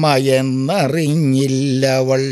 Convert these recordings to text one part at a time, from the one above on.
മയെന്നറിഞ്ഞില്ലവൾ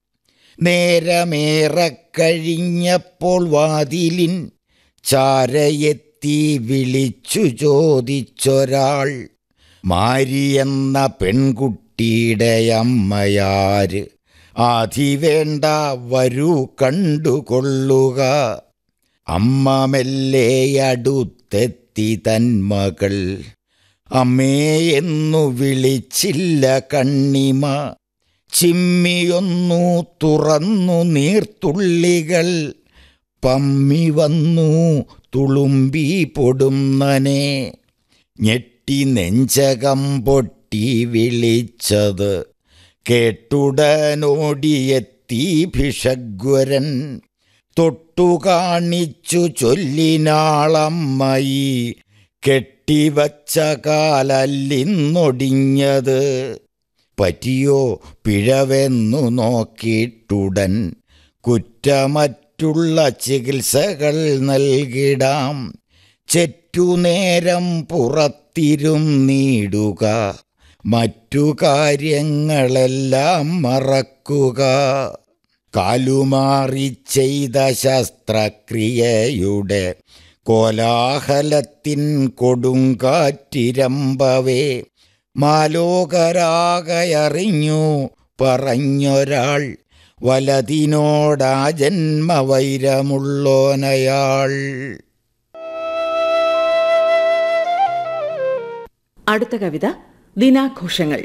നേരമേറെ കഴിഞ്ഞപ്പോൾ വാതിലിൻ ചാരയെത്തി വിളിച്ചു ചോദിച്ചൊരാൾ മാരിയെന്ന പെൺകുട്ടിയുടെ അമ്മയാര് ആധി വേണ്ട വരൂ കണ്ടുകൊള്ളുക അമ്മ മെല്ലെ അടുത്തെത്തി തന്മകൾ അമ്മേയെന്നു വിളിച്ചില്ല കണ്ണിമ ചിമ്മിയൊന്നു തുറന്നു നീർത്തുള്ളികൾ പമ്മി വന്നു തുളുമ്പി പൊടുന്നനെ ഞെട്ടി നെഞ്ചകം പൊട്ടി വിളിച്ചത് കേട്ടുടനോടിയെത്തി ഭിഷഗ്വരൻ തൊട്ടു കാണിച്ചു ചൊല്ലിനാളമ്മയി കെട്ടിവച്ച കാലല്ലിന്നൊടിഞ്ഞത് പറ്റിയോ പിഴവെന്നു നോക്കിയിട്ടുടൻ കുറ്റമറ്റുള്ള ചികിത്സകൾ നൽകിടാം ചെറ്റുനേരം പുറത്തിരുന്നീടുക മറ്റു കാര്യങ്ങളെല്ലാം മറക്കുക കാലുമാറി ചെയ്ത ശസ്ത്രക്രിയയുടെ കോലാഹലത്തിൻ കൊടുങ്കാറ്റിരമ്പവേ മാലോകരാകയറിഞ്ഞു പറഞ്ഞൊരാൾ വലതിനോടാ ജന്മവൈരമുള്ളോനയാൾ അടുത്ത കവിത ദിനാഘോഷങ്ങൾ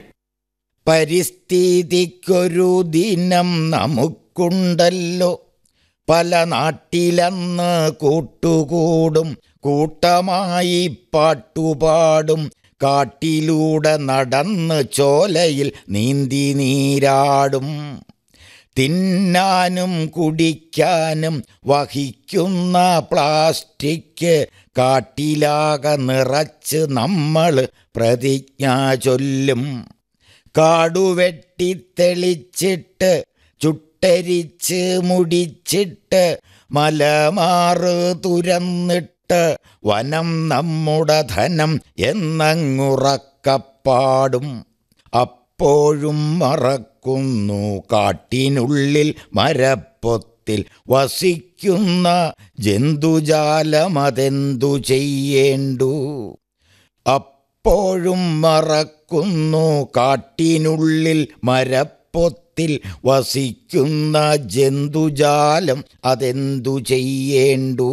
പരിസ്ഥിതിക്കൊരു ദിനം നമുക്കുണ്ടല്ലോ പല നാട്ടിലന്ന് കൂട്ടുകൂടും കൂട്ടമായി പാട്ടുപാടും കാട്ടിലൂടെ നടന്ന് ചോലയിൽ നീന്തി നീരാടും തിന്നാനും കുടിക്കാനും വഹിക്കുന്ന പ്ലാസ്റ്റിക് കാട്ടിലാകെ നിറച്ച് നമ്മൾ പ്രതിജ്ഞ ചൊല്ലും കാടുവെട്ടി തെളിച്ചിട്ട് ചുട്ടരിച്ച് മുടിച്ചിട്ട് മലമാറ് തുരന്നിട്ട് വനം നമ്മുടെ ധനം എന്നങ്ങുറക്കപ്പാടും അപ്പോഴും മറക്കുന്നു കാട്ടിനുള്ളിൽ മരപ്പൊത്തിൽ വസിക്കുന്ന ജന്തുജാലമതെന്തു ചെയ്യേണ്ടു അപ്പോഴും മറക്കുന്നു കാട്ടിനുള്ളിൽ മരപ്പൊത്തിൽ വസിക്കുന്ന ജന്തുജാലം അതെന്തു ചെയ്യേണ്ടു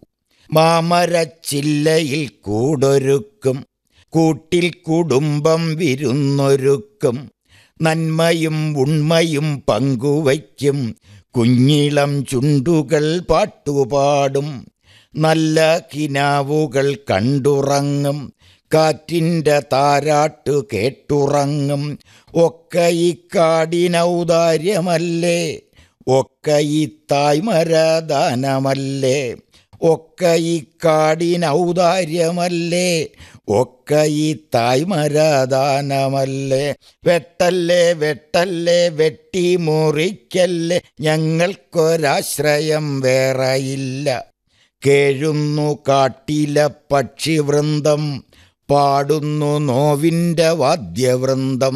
മാമരച്ചില്ലയിൽ കൂടൊരുക്കും കൂട്ടിൽ കുടുംബം വിരുന്നൊരുക്കും നന്മയും ഉണ്മയും പങ്കുവയ്ക്കും കുഞ്ഞിളം ചുണ്ടുകൾ പാട്ടുപാടും നല്ല കിനാവുകൾ കണ്ടുറങ്ങും കാറ്റിൻ്റെ താരാട്ടു കേട്ടുറങ്ങും ഒക്കെ ഈ കാടിനൗദാര്യമല്ലേ ഒക്കെ ഈ തായ്മരദാനമല്ലേ ഒക്കെ ഈ കാടിനൗദാര്യമല്ലേ ഒക്കെ ഈ തായ്മരദാനമല്ലേ വെട്ടല്ലേ വെട്ടല്ലേ വെട്ടി മുറിക്കല്ലേ ഞങ്ങൾക്കൊരാശ്രയം വേറെയില്ല കേഴുന്നു കാട്ടിലെ പക്ഷിവൃന്ദം പാടുന്നു നോവിൻ്റെ വാദ്യവൃന്ദം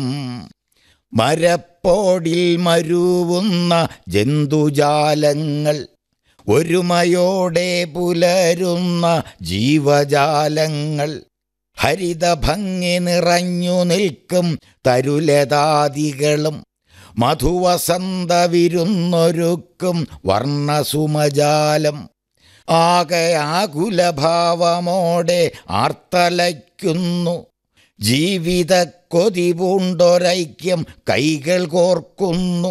മരപ്പോടിൽ മരുവുന്ന ജന്തുജാലങ്ങൾ ഒരുമയോടെ പുലരുന്ന ജീവജാലങ്ങൾ ഹരിതഭംഗി നിറഞ്ഞു നിൽക്കും തരുലതാദികളും മധുവസന്ത വിരുന്നൊരുക്കും വർണ്ണസുമജാലം ആകെ ആകുലഭാവമോടെ ആർത്തലയ്ക്കുന്നു ജീവിത കൊതി പൂണ്ടൊരൈക്യം കൈകൾ കോർക്കുന്നു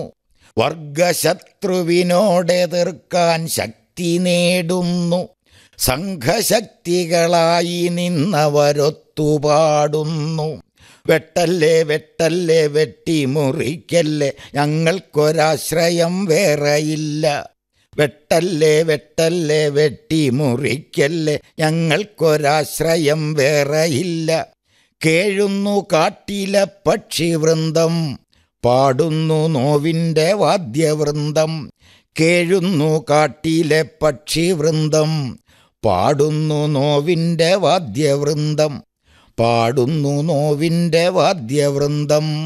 വർഗശത്രുവിനോടെതിർക്കാൻ ശക്തി നേടുന്നു സംഘശക്തികളായി നിന്നവരൊത്തുപാടുന്നു വെട്ടല്ലേ വെട്ടല്ലേ വെട്ടി മുറിക്കല്ലേ ഞങ്ങൾക്കൊരാശ്രയം വേറെയില്ല വെട്ടല്ലേ വെട്ടല്ലേ വെട്ടി മുറിക്കല്ലേ ഞങ്ങൾക്കൊരാശ്രയം വേറെയില്ല കേഴുന്നു കാട്ടിലെ പക്ഷിവൃന്ദം പാടുന്നു നോവിൻ്റെ വാദ്യവൃന്ദം കേഴുന്നു കാട്ടിലെ പക്ഷിവൃന്ദം പാടുന്നു നോവിൻ്റെ വാദ്യവൃന്ദം പാടുന്നു നോവിൻ്റെ വാദ്യവൃന്ദം